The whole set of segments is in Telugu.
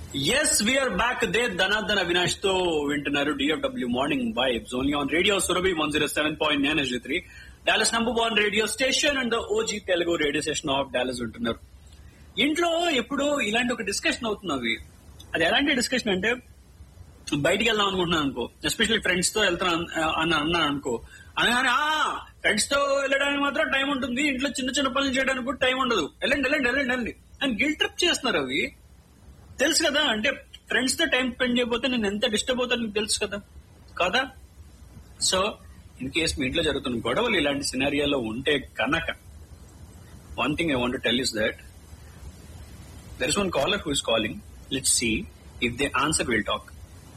Yes we're back they Dhanardhan Avinash తో వింటున్నారు DFW morning vibes only on radio Surabhi one zero seven point nine S three Dallas number one radio station and OG Telugu radio station of Dallas వింటున్నారు ఇంట్లో ఎప్పుడు ఇలాంటి ఒక డిస్కషన్ అవుతున్నది అది ఎలాంటి డిస్కషన్ అంటే బయటికి వెళ్దాం అనుకుంటున్నాను అనుకో ఎస్పెషల్లీ ఫ్రెండ్స్ తో వెళ్తాను అని అన్నాను అనుకో అనగానే ఆ ఫ్రెండ్స్ తో వెళ్ళడానికి మాత్రం టైం ఉంటుంది ఇంట్లో చిన్న చిన్న పనులు చేయడానికి కూడా టైం ఉండదు వెళ్ళండి వెళ్ళండి వెళ్ళండి వెళ్ళండి అని గిల్ ట్రిప్ చేస్తున్నారు అవి తెలుసు కదా అంటే ఫ్రెండ్స్ తో టైం స్పెండ్ చేయకపోతే నేను ఎంత డిస్టర్బ్ అవుతాను నీకు తెలుసు కదా కదా సో ఇన్ కేస్ మీ ఇంట్లో జరుగుతున్న గొడవలు ఇలాంటి సినారియాలో ఉంటే కనుక one thing I want tell is that there is one caller who is calling let see if they answer will talk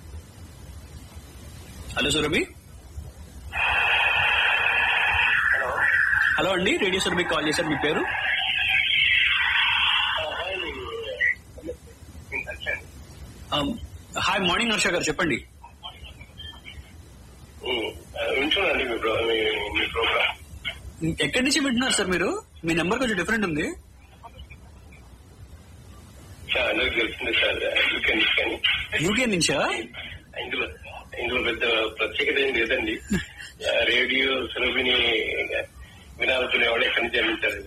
hello Surabhi hello hello అండి రేడియో సురభి కాల్ చేశారు మీ పేరు హాయ్ మార్నింగ్ హర్ష గారు చెప్పండి వింటున్నాండి మీ ప్రో మీ- మీ ప్రోగ్రామ్ ఎక్కడి నుంచి వింటున్నారు సార్ మీరు మీ నెంబర్ కొంచెం డిఫరెంట్ ఉంది సార్ అందరికి తెలిసింది సార్ యూకెన్ కానీ యూకే నుంచా ఇందులో ఇందులో పెద్ద ప్రత్యేకత ఏం లేదండి ఆ, రేడియో సురభిని వినాలనుకునేవాడు ఎక్కడి నుంచి అందించారు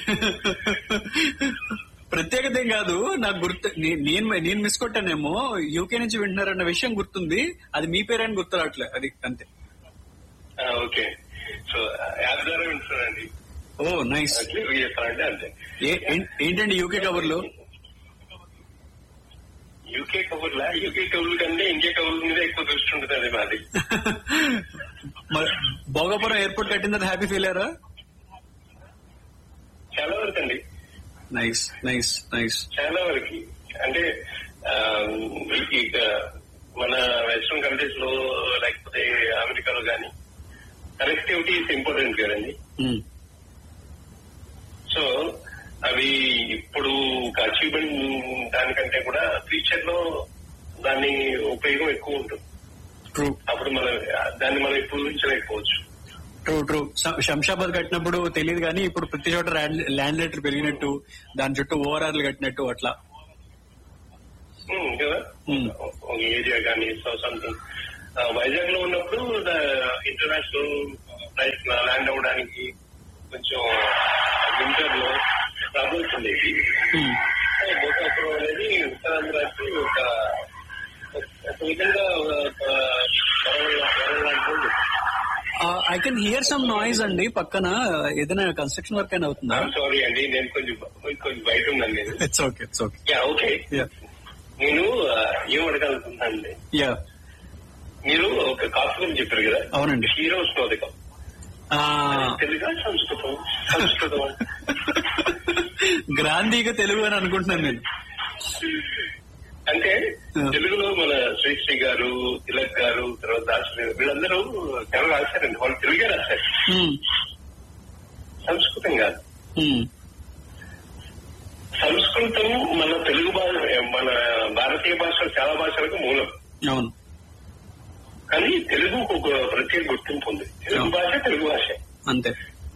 ప్రత్యేకత ఏం కాదు నాకు గుర్తు నే- నేను నేను మిస్ కొట్టానేమో యూకే నుంచి వింటున్నారన్న విషయం గుర్తుంది అది మీ పేరని గుర్తు రావట్లే అది అంతే ఓకే సో యాప్ ద్వారా వింటున్నానండి ఓ నైస్ క్లియర్ చెప్పాలంటే అంతే ఏ- ఏం- ఏంటండి యూకే కబుర్లు యూకే కబుర్లా యూకే కబుర్ల కంటే ఇంకే కబుర్ల మీద ఎక్కువ దృష్టి ఉంటుంది అది మాది మరి భోగాపురం ఎయిర్పోర్ట్ కట్టిన తర్వాత హ్యాపీ ఫీల్ అయ్యారా చాలా వరకు అండి నైస్ నైస్ నైస్ చాలా వరకు అంటే ఆ, ఇక మన వెస్ట్రన్ కంట్రీస్ లో లేకపోతే అమెరికాలో కానీ కనెక్టివిటీ ఇస్ ఇంపార్టెంట్ కదండి సో అవి ఇప్పుడు ఒక అచీవ్మెంట్ దానికంటే కూడా ఫ్యూచర్ లో దాని ఉపయోగం ఎక్కువ ఉంటుంది ట్రూ అప్పుడు మనం దాన్ని మనం ఇప్పుడు ఊహించలేకపోవచ్చు ట్రూ ట్రూ శం- శంషాబాద్ కట్టినప్పుడు తెలియదు కానీ ఇప్పుడు ప్రతి చోట ల్యాండ్ రేట్లు పెరిగినట్టు దాని చుట్టూ ఓఆర్ఆర్లు కట్టినట్టు అట్లా ఉమ్, కదా Hmm. ఒక ఏరియా కానీ సో సంథింగ్ వైజాగ్ లో ఉన్నప్పుడు ఇంటర్నేషనల్ ఫ్లైట్ ల్యాండ్ అవ్వడానికి కొంచెం వింటర్ లో ప్రాబ్లమ్స్ ఉండేవి Hmm. భూతాపురం అనేది ఉత్తరాంధ్రకి ఒక ఒక విధంగా ఒక వరవల్ వరవల్ లాంటిది ఉంది. I can hear some noise అండి పక్కన ఏదైనా కన్స్ట్రక్షన్ వర్క్ అయినా అవుతుందా I'm sorry అండి నేను కొంచెం కొంచెం బయట ఉన్నాను నేను it's okay it's okay yeah okay yeah నేను ఆ, ఏం అడగాలనుకుంటున్నానండి యా మీరు ఒక కాఫీ గురించి చెప్పారు కదా అవునండి. హీరో స్నోదికం తెలుగా సంస్కృతం సంస్కృతం గ్రాంధీగా తెలుగు అని అనుకుంటున్నాను నేను అంటే Yeah. తెలుగులో మన శ్రీశ్రీ గారు తిలక్ గారు తర్వాత దాసరి గారు వీళ్ళందరూ తెలుగు రాశారండి వాళ్ళు తెలుగే రాశారు Hmm. సంస్కృతం కాదు Hmm. సంస్కృతం మన తెలుగు భాష మన భారతీయ భాష చాలా భాషలకు మూలం అవును కానీ తెలుగు ఒక ప్రత్యేక గుర్తింపు ఉంది తెలుగు Yeah. భాష తెలుగు భాష అంతే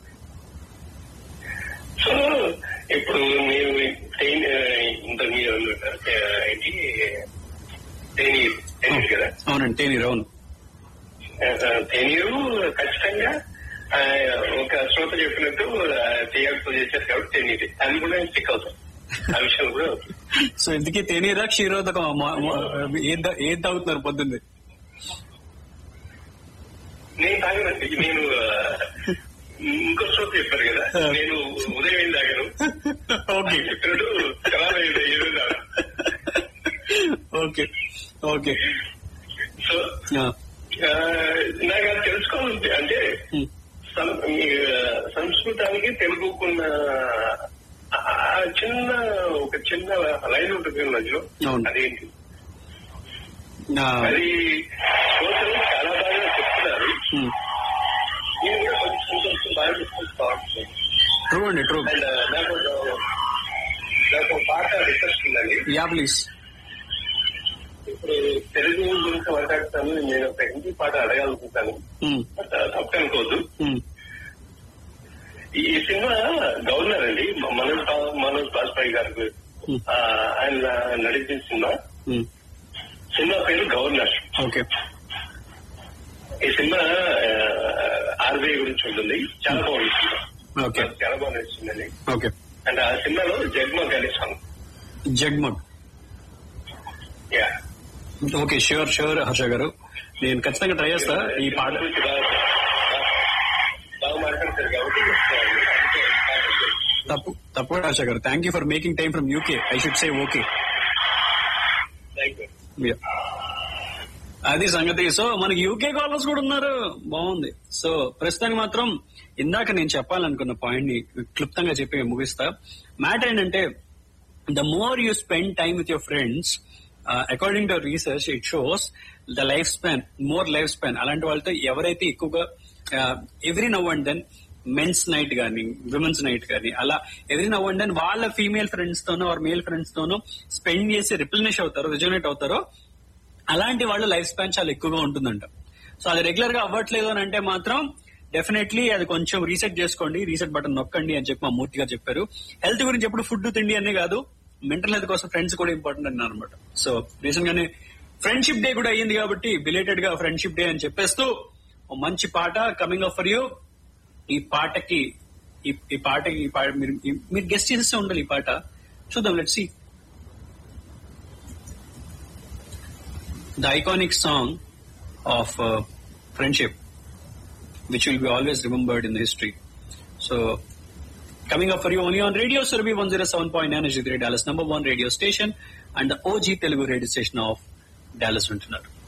సో ఇప్పుడు మీరు ట్రైన్ ఇంత మీరు అన్నారు, ఆ, ఏంటి తేనీరు తేనీరు కదా అవునండి తేనీరు అవును ఆ, తేనీరు ఖచ్చితంగా ఆ, ఒక శ్రోత చెప్పినట్టు తేయాలతో చేశారు కాబట్టి తేనీరు అది కూడా స్టిక్ అవుతాం ఆ విషయం కూడా అవుతుంది. సో ఇందుకే తేనీరా క్షీరోదకం ఏం తా- ఏం తాగుతున్నారు పొద్దుంది నేను తాగనండి నేను ఆ, ఇంకో శ్రోత చెప్పారు కదా నేను ఉదయం ఏం తాగను ఓకే చెప్పినట్టు ఖరాబ్ అయ్యింది ఏదో తాగను. ఓకే ఓకే సో ఆ, నాకు అది తెలుసుకోవాలంటే అంటే సం- ఈ, సంస్కృతానికి తెలుగుకున్న ఆ చిన్న ఒక చిన్న లైన్ ఉంటుంది కదా మధ్యలో అవును. అదేంటి అది శ్రోతలు చాలా బాగా చెప్తున్నారు నేను కూడా కొంచెం కొంచెం బాగా చెప్పుకుంటూ ట్రూ అండి ట్రూ అండ్ నాకు ఒక- నాకు ఒక పాట రిక్వెస్ట్ ఉందండి యా ప్లీజ్ ఇప్పుడు తెలుగు గురించి మాట్లాడుతాను నేను ఒక హిందీ పాట అడగాలనుకుంటాను తప్పు అనుకోవద్దు ఈ ఈ సినిమా గవర్నర్ అండి మ- మనోజ్ బా- మనోజ్ బాజ్పాయి గారు Hmm. ఆ, ఆయన నడిచిన సినిమా సినిమా పేరు గవర్నర్ ఓకే ఈ సినిమా ఆర్బీఐ గురించి ఉంటుంది చాలా బాగుంది సినిమా ఓకే చాలా బాగా నచ్చిందండి ఓకే అండ్ ఆ సినిమాలో జగ్మగ్ అనే song Jagmag yeah okay sure sure Harsha గారు నేను ఖచ్చితంగా ట్రై చేస్తా ఈ పాట గురించి బాగా బాగా మాట్లాడతారు కాబట్టి అందుకే తప్పు తప్పు హర్ష గారు thank you for making time from UK I should say okay thank you అది సంగతి సో మనకి యూకే కాలర్స్ కూడా ఉన్నారు బాగుంది సో ప్రస్తుతానికి మాత్రం ఇందాక నేను చెప్పాలనుకున్న పాయింట్ ని క్లుప్తంగా చెప్పి ముగిస్తా మ్యాటర్ ఏంటంటే the more you spend time with your friends according to research it shows the life span more life span అలాంటి వాళ్ళతో ఎవరైతే ఎక్కువగా every now and then men's night గానీ విమెన్స్ నైట్ గానీ అలా ఎవ్రీ నవ్ అండ్ దెన్ వాళ్ళ ఫీమేల్ ఫ్రెండ్స్ తోనో ఆర్ మేల్ ఫ్రెండ్స్ తోనో స్పెండ్ చేసి రిప్లనిష్ అవుతారో రిజనేట్ అవుతారో అలాంటి వాళ్ళు లైఫ్ స్పాన్ చాలా ఎక్కువగా ఉంటుందంట సో అది రెగ్యులర్ గా అవ్వట్లేదు అని అంటే మాత్రం డెఫినెట్లీ అది కొంచెం రీసెట్ చేసుకోండి రీసెట్ బటన్ నొక్కండి అని చెప్పి మా మూర్తి గారు చెప్పారు హెల్త్ గురించి ఎప్పుడు ఫుడ్ తిండి అనే కాదు మెంటల్ హెల్త్ కోసం ఫ్రెండ్స్ కూడా ఇంపార్టెంట్ అన్నారు అనమాట సో రీసెంట్ గానే ఫ్రెండ్షిప్ డే కూడా అయ్యింది కాబట్టి బిలేటెడ్ గా ఫ్రెండ్షిప్ డే అని చెప్పేస్తూ ఓ మంచి పాట కమింగ్ అప్ ఫర్ యూ ఈ పాటకి ఈ ఈ పాటకి ఈ పాట మీరు ఈ- మీరు గెస్ట్ చేసేస్తే ఉండాలి ఈ పాట చూద్దాం let see the iconic song of uh, friendship, which will be always remembered in the history. So, coming up for you only on Radio Surabhi 107.9 HD3 Dallas number one radio station and the OG Telugu radio station of Dallas Untunar.